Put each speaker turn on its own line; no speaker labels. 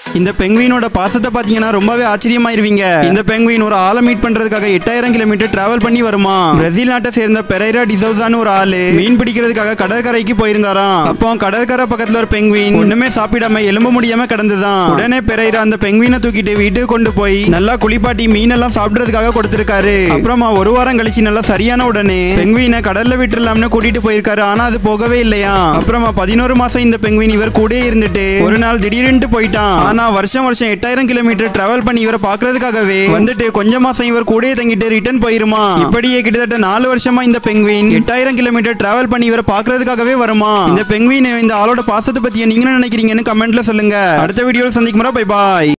இந்த பெங்குவினோட பாசத்தை பாத்தீங்கன்னா ரொம்பவே ஆச்சரியமாயிருவீங்க இந்த பெங்குவின் ஒரு ஆளை மீட் பண்றதுக்காக எட்டாயிரம் கிலோமீட்டர் டிராவல் பண்ணி வருமா பிரேசில் நாட்டை சேர்ந்த பெரைரா டிசௌசான்னு ஒரு ஆளு மீன் பிடிக்கிறதுக்காக கடற்கரைக்கு போயிருந்தாராம் அப்போ கடற்கரை பக்கத்துல ஒரு பெங்குவின் ஒண்ணுமே சாப்பிடாம எலும்ப முடியாம கிடந்துதான் உடனே பெரைரா அந்த பெங்குவினை தூக்கிட்டு வீட்டுக்கு கொண்டு போய் நல்லா குளிப்பாட்டி மீனெல்லாம் சாப்பிடுறதுக்காக கொடுத்திருக்காரு அப்புறமா ஒரு வாரம் கழிச்சு நல்லா சரியான உடனே பெங்குவினை கடல்ல விட்டுலாம்னு கூட்டிட்டு போயிருக்காரு ஆனா அது போகவே இல்லையா அப்புறமா பதினோரு மாசம் இந்த பெங்குவின் இவர் கூட இருந்துட்டு ஒரு நாள் திடீர்னு போயிட்டான் ஆனா வருஷம் வருஷம் எட்டாயிரம் கிலோமீட்டர் டிராவல் பண்ணி இவரை பாக்குறதுக்காகவே வந்துட்டு கொஞ்ச மாசம் இவர் கூடயே தங்கிட்டு ரிட்டர்ன் போயிருமா இப்படியே கிட்டத்தட்ட நாலு வருஷமா இந்த பெங்குவின் எட்டாயிரம் கிலோமீட்டர் டிராவல் பண்ணி இவரை பாக்குறதுக்காகவே வருமா இந்த பெங்குவின் இந்த ஆளோட பாசத்தை பத்தி நீங்க என்ன நினைக்கிறீங்கன்னு கமெண்ட்ல சொல்லுங்க அடுத்த வீடியோல சந்திக்கும் பை பாய்